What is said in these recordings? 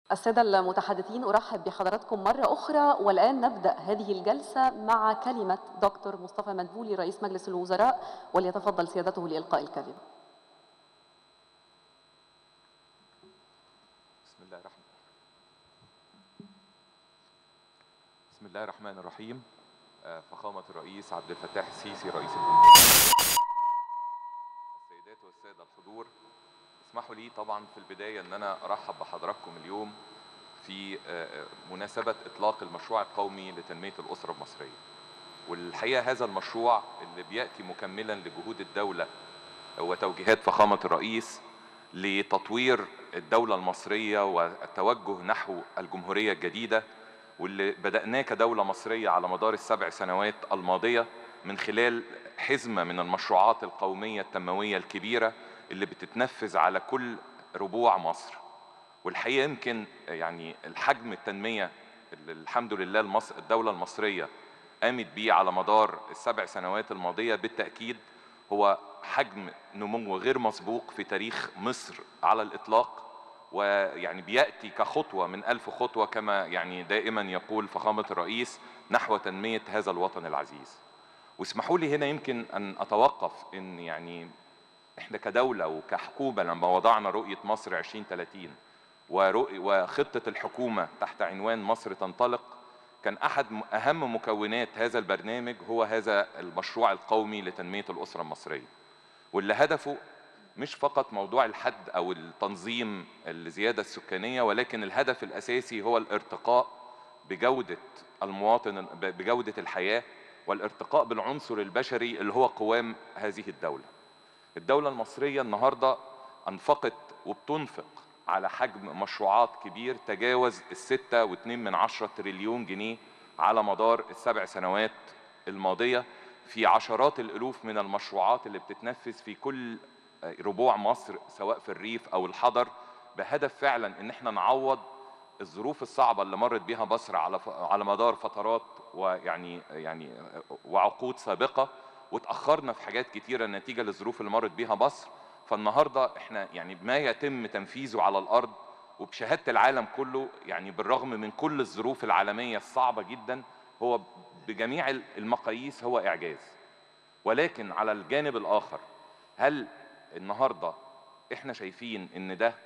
السادة المتحدثين أرحب بحضراتكم مرة أخرى والآن نبدأ هذه الجلسة مع كلمة دكتور مصطفى مدبولي رئيس مجلس الوزراء وليتفضل سيادته لإلقاء الكلمة بسم الله الرحمن بسم الله الرحمن الرحيم آه، فخامة الرئيس عبد الفتاح السيسي رئيس الجمهورية السيدات والسادة الحضور اسمحوا لي طبعا في البداية ان انا ارحب بحضراتكم اليوم في آه، مناسبة اطلاق المشروع القومي لتنمية الاسرة المصرية والحقيقة هذا المشروع اللي بيأتي مكملا لجهود الدولة وتوجيهات فخامة الرئيس لتطوير الدولة المصرية والتوجه نحو الجمهورية الجديدة واللي بدأناه كدولة مصرية على مدار السبع سنوات الماضية من خلال حزمة من المشروعات القومية التنموية الكبيرة اللي بتتنفذ على كل ربوع مصر والحقيقة يمكن يعني الحجم التنمية اللي الحمد لله المصر الدولة المصرية قامت بيه على مدار السبع سنوات الماضية بالتأكيد هو حجم نمو غير مسبوق في تاريخ مصر على الإطلاق ويعني بيأتي كخطوة من ألف خطوة كما يعني دائما يقول فخامة الرئيس نحو تنمية هذا الوطن العزيز واسمحوا لي هنا يمكن أن أتوقف أن يعني إحنا كدولة وكحكومة لما وضعنا رؤية مصر 2030 ورؤي وخطة الحكومة تحت عنوان مصر تنطلق كان أحد م- أهم مكونات هذا البرنامج هو هذا المشروع القومي لتنمية الأسرة المصرية واللي هدفه مش فقط موضوع الحد أو التنظيم الزيادة السكانية ولكن الهدف الأساسي هو الارتقاء بجودة المواطن بجودة الحياة والارتقاء بالعنصر البشري اللي هو قوام هذه الدولة الدولة المصرية النهاردة أنفقت وبتنفق على حجم مشروعات كبير تجاوز الستة واتنين من عشرة تريليون جنيه على مدار السبع سنوات الماضية في عشرات الألوف من المشروعات اللي بتتنفذ في كل ربوع مصر سواء في الريف أو الحضر بهدف فعلا إن احنا نعوض الظروف الصعبة اللي مرت بيها مصر على ف- على مدار فترات ويعني يعني وعقود سابقة وتأخرنا في حاجات كتيرة نتيجة للظروف اللي مرت بيها مصر فالنهاردة احنا يعني ما يتم تنفيذه على الأرض وبشهادة العالم كله يعني بالرغم من كل الظروف العالمية الصعبة جدا هو بجميع المقاييس هو إعجاز ولكن على الجانب الآخر هل النهاردة احنا شايفين ان ده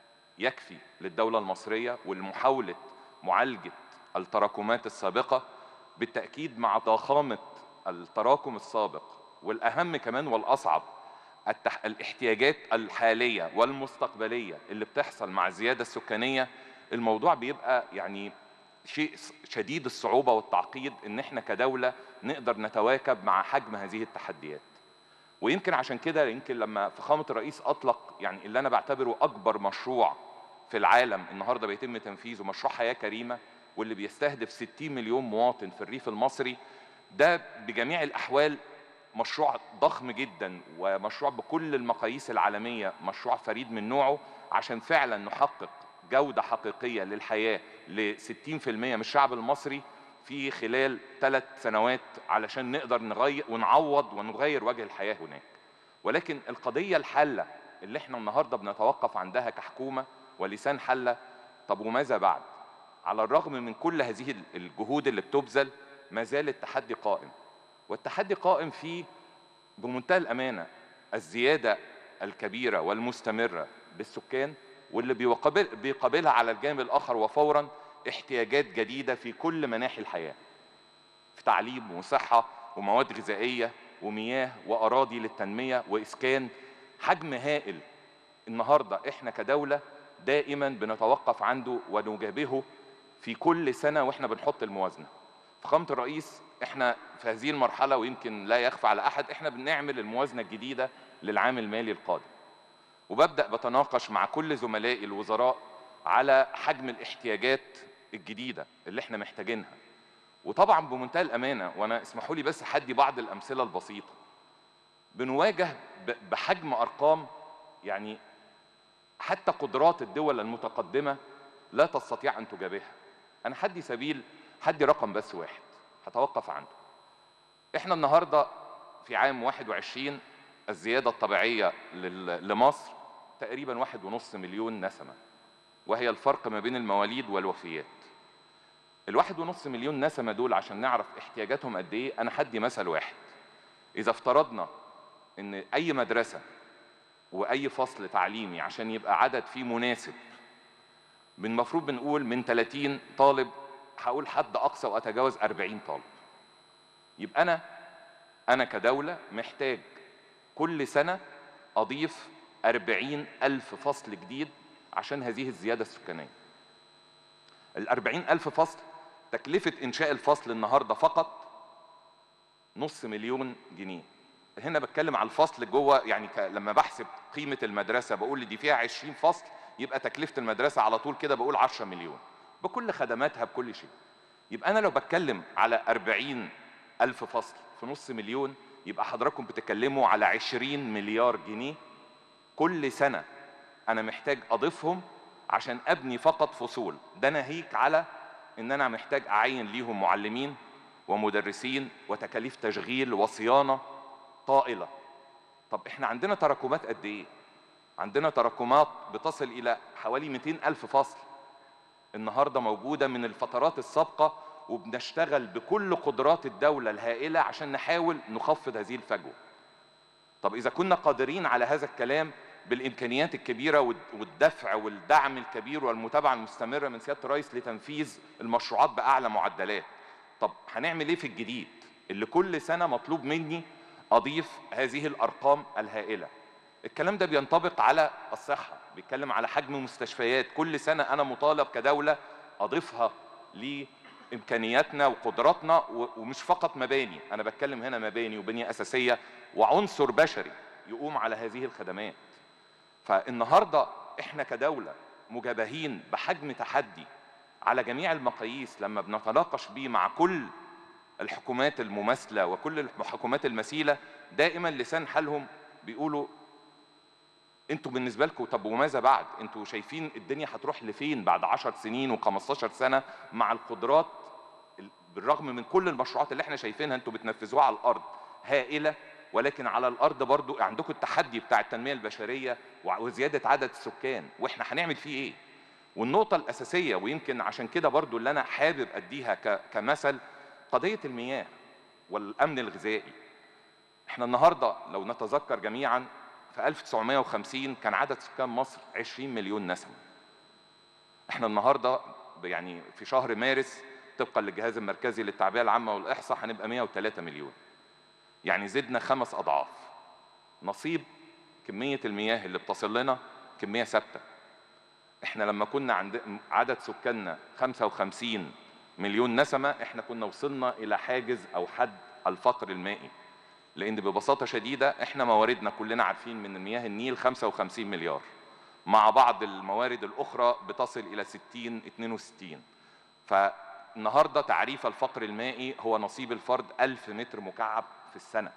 يكفي للدولة المصرية والمحاولة معالجة التراكمات السابقة بالتأكيد مع ضخامة التراكم السابق والأهم كمان والأصعب التح... الاحتياجات الحالية والمستقبلية اللي بتحصل مع الزيادة السكانية الموضوع بيبقى يعني شيء س- شديد الصعوبة والتعقيد ان احنا كدولة نقدر نتواكب مع حجم هذه التحديات ويمكن عشان كده يمكن لما فخامة الرئيس أطلق يعني اللي أنا بعتبره أكبر مشروع في العالم النهاردة بيتم تنفيذه مشروع حياة كريمة واللي بيستهدف 60 مليون مواطن في الريف المصري ده بجميع الأحوال مشروع ضخم جدا ومشروع بكل المقاييس العالمية مشروع فريد من نوعه عشان فعلا نحقق جودة حقيقية للحياة ل 60% من الشعب المصري في خلال ثلاث سنوات علشان نقدر نغير ونعوض ونغير وجه الحياة هناك ولكن القضية الحالة اللي احنا النهاردة بنتوقف عندها كحكومة ولسان حالة طب وماذا بعد على الرغم من كل هذه الجهود اللي بتبذل ما زال التحدي قائم والتحدي قائم في بمنتهى الأمانة الزيادة الكبيرة والمستمرة بالسكان واللي بيقابل بيقابلها على الجانب الآخر وفورا احتياجات جديدة في كل مناحي الحياة في تعليم وصحة ومواد غذائية ومياه وأراضي للتنمية وإسكان حجم هائل النهاردة إحنا كدولة دائما بنتوقف عنده ونجابهه في كل سنة وإحنا بنحط الموازنة فخامة الرئيس إحنا في هذه المرحلة ويمكن لا يخفى على أحد إحنا بنعمل الموازنة الجديدة للعام المالي القادم وببدأ بتناقش مع كل زملائي الوزراء على حجم الاحتياجات الجديدة اللي احنا محتاجينها وطبعا بمنتهى الأمانة وأنا اسمحوا لي بس حدي بعض الأمثلة البسيطة بنواجه ب- بحجم أرقام يعني حتى قدرات الدول المتقدمة لا تستطيع أن تجابهها أنا حدي سبيل حدي رقم بس واحد هتوقف عنده احنا النهاردة في عام 21 الزيادة الطبيعية لل- لمصر تقريبا واحد ونص مليون نسمة وهي الفرق ما بين المواليد والوفيات الواحد ونص مليون نسمة دول عشان نعرف احتياجاتهم قد ايه انا هدي مثل واحد اذا افترضنا ان اي مدرسة واي فصل تعليمي عشان يبقى عدد فيه مناسب من المفروض بنقول من 30 طالب هقول حد اقصى واتجاوز 40 طالب يبقى انا انا كدولة محتاج كل سنة اضيف 40 الف فصل جديد عشان هذه الزيادة السكانية الأربعين ألف فصل تكلفة إنشاء الفصل النهاردة فقط نص مليون جنيه هنا بتكلم على الفصل جوه يعني ك... لما بحسب قيمة المدرسة بقول دي فيها 20 فصل يبقى تكلفة المدرسة على طول كده بقول 10 مليون بكل خدماتها بكل شيء يبقى أنا لو بتكلم على 40 ألف فصل في نص مليون يبقى حضراتكم بتتكلموا على 20 مليار جنيه كل سنة أنا محتاج أضيفهم عشان أبني فقط فصول ده ناهيك على إن أنا محتاج أعين ليهم معلمين ومدرسين وتكاليف تشغيل وصيانة طائلة طب إحنا عندنا تراكمات قد إيه؟ عندنا تراكمات بتصل إلى حوالي 200 ألف فصل النهاردة موجودة من الفترات السابقة وبنشتغل بكل قدرات الدولة الهائلة عشان نحاول نخفض هذه الفجوة طب إذا كنا قادرين على هذا الكلام بالامكانيات الكبيره والدفع والدعم الكبير والمتابعه المستمره من سياده الرئيس لتنفيذ المشروعات باعلى معدلات طب هنعمل ايه في الجديد اللي كل سنه مطلوب مني اضيف هذه الارقام الهائله الكلام ده بينطبق على الصحه بيتكلم على حجم مستشفيات كل سنه انا مطالب كدوله اضيفها لامكانياتنا وقدراتنا ومش فقط مباني انا بتكلم هنا مباني وبنيه اساسيه وعنصر بشري يقوم على هذه الخدمات فالنهارده احنا كدوله مجابهين بحجم تحدي على جميع المقاييس لما بنتناقش بيه مع كل الحكومات المماثله وكل الحكومات المثيله دائما لسان حالهم بيقولوا انتوا بالنسبه لكم طب وماذا بعد؟ انتوا شايفين الدنيا هتروح لفين بعد 10 سنين و15 سنه مع القدرات بالرغم من كل المشروعات اللي احنا شايفينها انتوا بتنفذوها على الارض هائله ولكن على الارض برضو عندكم التحدي بتاع التنميه البشريه وزياده عدد السكان واحنا هنعمل فيه ايه والنقطه الاساسيه ويمكن عشان كده برضو اللي انا حابب اديها كمثل قضيه المياه والامن الغذائي احنا النهارده لو نتذكر جميعا في 1950 كان عدد سكان مصر 20 مليون نسمه احنا النهارده يعني في شهر مارس طبقا للجهاز المركزي للتعبئه العامه والاحصاء هنبقى 103 مليون يعني زدنا خمس اضعاف نصيب كميه المياه اللي بتصل لنا كميه ثابته احنا لما كنا عند عدد سكاننا 55 مليون نسمه احنا كنا وصلنا الى حاجز او حد الفقر المائي لان ببساطه شديده احنا مواردنا كلنا عارفين من مياه النيل 55 مليار مع بعض الموارد الاخرى بتصل الى 60 62 فالنهارده تعريف الفقر المائي هو نصيب الفرد 1000 متر مكعب في السنة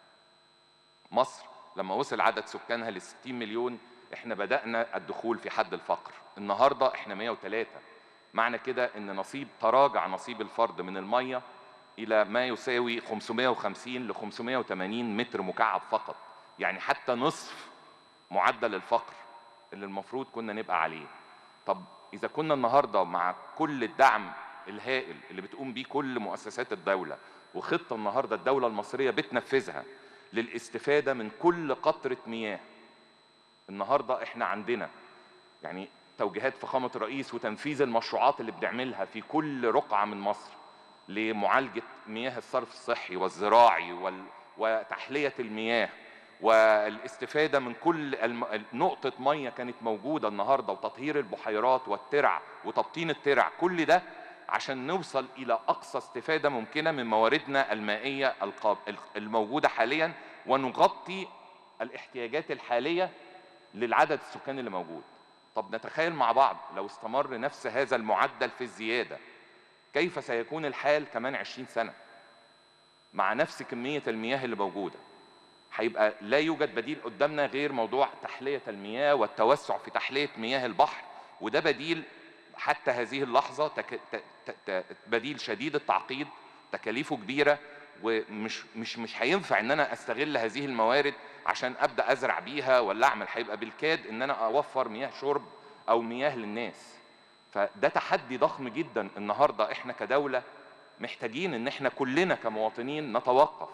مصر لما وصل عدد سكانها ل 60 مليون احنا بدأنا الدخول في حد الفقر النهاردة احنا 103 معنى كده ان نصيب تراجع نصيب الفرد من المية الى ما يساوي 550 ل 580 متر مكعب فقط يعني حتى نصف معدل الفقر اللي المفروض كنا نبقى عليه طب اذا كنا النهارده مع كل الدعم الهائل اللي بتقوم بيه كل مؤسسات الدوله وخطة النهاردة الدولة المصرية بتنفذها للاستفادة من كل قطرة مياه النهاردة احنا عندنا يعني توجيهات فخامة الرئيس وتنفيذ المشروعات اللي بنعملها في كل رقعة من مصر لمعالجة مياه الصرف الصحي والزراعي وال... وتحلية المياه والاستفادة من كل الم... نقطة مية كانت موجودة النهاردة وتطهير البحيرات والترع وتبطين الترع كل ده عشان نوصل الى اقصى استفاده ممكنه من مواردنا المائيه الموجوده حاليا ونغطي الاحتياجات الحاليه للعدد السكاني اللي موجود طب نتخيل مع بعض لو استمر نفس هذا المعدل في الزياده كيف سيكون الحال كمان 20 سنه مع نفس كميه المياه اللي موجوده هيبقى لا يوجد بديل قدامنا غير موضوع تحليه المياه والتوسع في تحليه مياه البحر وده بديل حتى هذه اللحظة تك... ت... ت... بديل شديد التعقيد تكاليفه كبيرة ومش مش مش هينفع ان انا استغل هذه الموارد عشان ابدا ازرع بيها ولا اعمل هيبقى بالكاد ان انا اوفر مياه شرب او مياه للناس فده تحدي ضخم جدا النهارده احنا كدوله محتاجين ان احنا كلنا كمواطنين نتوقف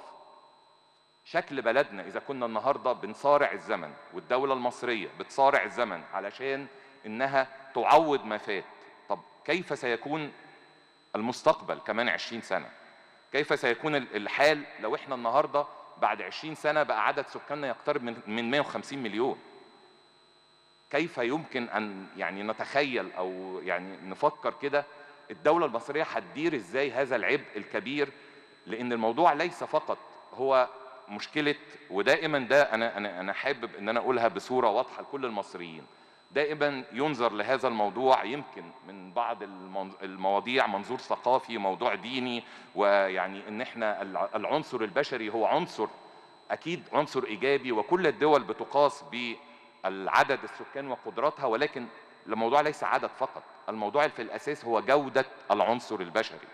شكل بلدنا اذا كنا النهارده بنصارع الزمن والدوله المصريه بتصارع الزمن علشان انها تعوض ما فات طب كيف سيكون المستقبل كمان 20 سنه كيف سيكون الحال لو احنا النهارده بعد 20 سنه بقى عدد سكاننا يقترب من من 150 مليون كيف يمكن ان يعني نتخيل او يعني نفكر كده الدوله المصريه هتدير ازاي هذا العبء الكبير لان الموضوع ليس فقط هو مشكله ودائما ده انا انا انا حابب ان انا اقولها بصوره واضحه لكل المصريين دائما ينظر لهذا الموضوع يمكن من بعض المواضيع منظور ثقافي موضوع ديني ويعني ان احنا العنصر البشري هو عنصر اكيد عنصر ايجابي وكل الدول بتقاس بالعدد السكان وقدراتها ولكن الموضوع ليس عدد فقط الموضوع في الاساس هو جوده العنصر البشري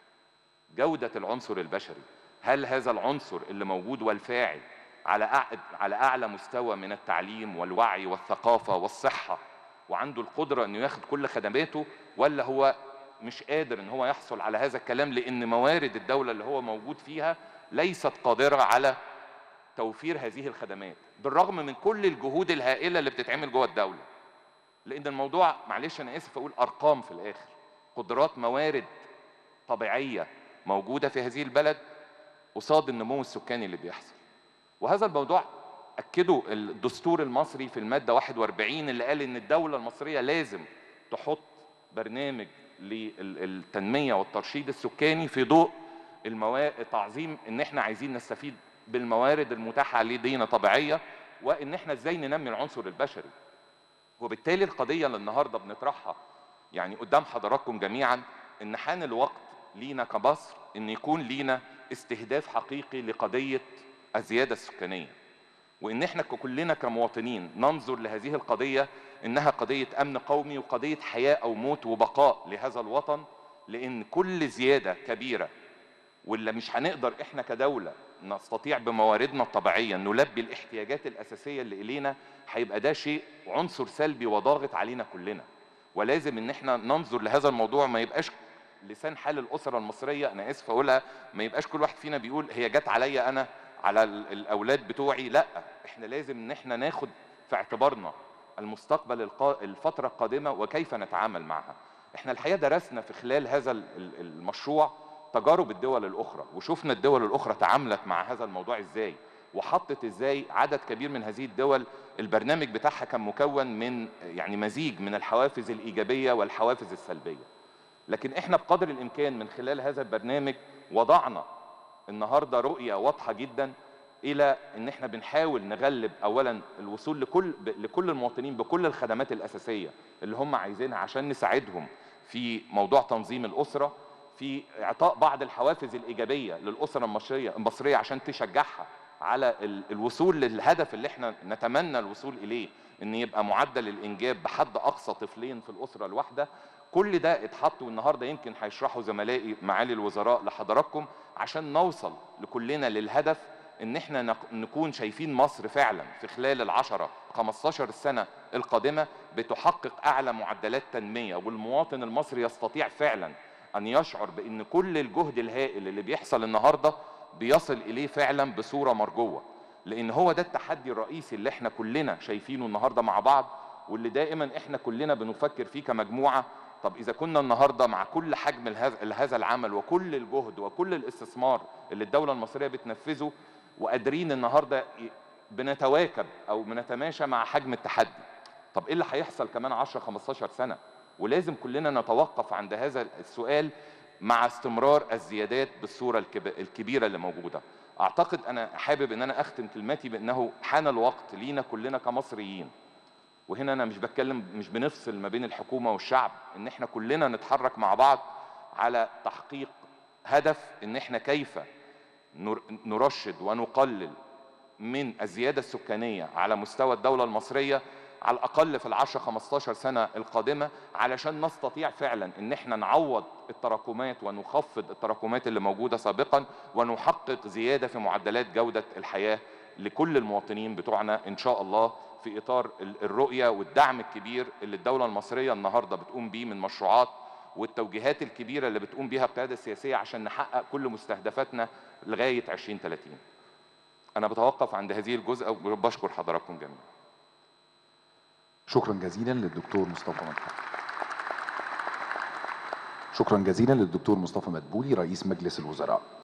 جوده العنصر البشري هل هذا العنصر اللي موجود والفاعل على على اعلى مستوى من التعليم والوعي والثقافه والصحه وعنده القدره انه ياخد كل خدماته ولا هو مش قادر ان هو يحصل على هذا الكلام لان موارد الدوله اللي هو موجود فيها ليست قادره على توفير هذه الخدمات بالرغم من كل الجهود الهائله اللي بتتعمل جوه الدوله لان الموضوع معلش انا اسف اقول ارقام في الاخر قدرات موارد طبيعيه موجوده في هذه البلد قصاد النمو السكاني اللي بيحصل وهذا الموضوع اكده الدستور المصري في الماده 41 اللي قال ان الدوله المصريه لازم تحط برنامج للتنميه والترشيد السكاني في ضوء المواد تعظيم ان احنا عايزين نستفيد بالموارد المتاحه لدينا طبيعيه وان احنا ازاي ننمي العنصر البشري وبالتالي القضيه اللي النهارده بنطرحها يعني قدام حضراتكم جميعا ان حان الوقت لينا كمصر ان يكون لينا استهداف حقيقي لقضيه الزياده السكانيه وان احنا كلنا كمواطنين ننظر لهذه القضيه انها قضيه امن قومي وقضيه حياه او موت وبقاء لهذا الوطن لان كل زياده كبيره واللي مش هنقدر احنا كدوله نستطيع بمواردنا الطبيعيه نلبي الاحتياجات الاساسيه اللي الينا هيبقى ده شيء عنصر سلبي وضاغط علينا كلنا ولازم ان احنا ننظر لهذا الموضوع ما يبقاش لسان حال الاسره المصريه انا اسف اقولها ما يبقاش كل واحد فينا بيقول هي جت عليا انا على الاولاد بتوعي لا احنا لازم ان احنا ناخد في اعتبارنا المستقبل القا... الفتره القادمه وكيف نتعامل معها احنا الحقيقه درسنا في خلال هذا المشروع تجارب الدول الاخرى وشفنا الدول الاخرى تعاملت مع هذا الموضوع ازاي وحطت ازاي عدد كبير من هذه الدول البرنامج بتاعها كان مكون من يعني مزيج من الحوافز الايجابيه والحوافز السلبيه لكن احنا بقدر الامكان من خلال هذا البرنامج وضعنا النهارده رؤيه واضحه جدا الى ان احنا بنحاول نغلب اولا الوصول لكل لكل المواطنين بكل الخدمات الاساسيه اللي هم عايزينها عشان نساعدهم في موضوع تنظيم الاسره في اعطاء بعض الحوافز الايجابيه للاسره المصريه المصريه عشان تشجعها على الوصول للهدف اللي احنا نتمنى الوصول اليه ان يبقى معدل الانجاب بحد اقصى طفلين في الاسره الواحده كل ده اتحط والنهارده يمكن هيشرحوا زملائي معالي الوزراء لحضراتكم عشان نوصل لكلنا للهدف ان احنا نكون شايفين مصر فعلا في خلال العشرة 15 سنة القادمة بتحقق اعلى معدلات تنمية والمواطن المصري يستطيع فعلا ان يشعر بان كل الجهد الهائل اللي بيحصل النهاردة بيصل اليه فعلا بصورة مرجوة لان هو ده التحدي الرئيسي اللي احنا كلنا شايفينه النهاردة مع بعض واللي دائما احنا كلنا بنفكر فيه كمجموعة طب إذا كنا النهارده مع كل حجم هذا العمل وكل الجهد وكل الاستثمار اللي الدولة المصرية بتنفذه وقادرين النهارده بنتواكب أو بنتماشى مع حجم التحدي طب إيه اللي هيحصل كمان 10 15 سنة ولازم كلنا نتوقف عند هذا السؤال مع استمرار الزيادات بالصورة الكبيرة اللي موجودة أعتقد أنا حابب أن أنا أختم كلمتي بأنه حان الوقت لينا كلنا كمصريين وهنا انا مش بتكلم مش بنفصل ما بين الحكومه والشعب ان احنا كلنا نتحرك مع بعض على تحقيق هدف ان احنا كيف نرشد ونقلل من الزياده السكانيه على مستوى الدوله المصريه على الاقل في العشر 15 سنه القادمه علشان نستطيع فعلا ان احنا نعوض التراكمات ونخفض التراكمات اللي موجوده سابقا ونحقق زياده في معدلات جوده الحياه لكل المواطنين بتوعنا ان شاء الله في في اطار ال- الرؤيه والدعم الكبير اللي الدوله المصريه النهارده بتقوم بيه من مشروعات والتوجيهات الكبيره اللي بتقوم بيها القياده السياسيه عشان نحقق كل مستهدفاتنا لغايه 2030 انا بتوقف عند هذه الجزء وبشكر حضراتكم جميعا شكرا جزيلا للدكتور مصطفى مدبولي شكرا جزيلا للدكتور مصطفى مدبولي رئيس مجلس الوزراء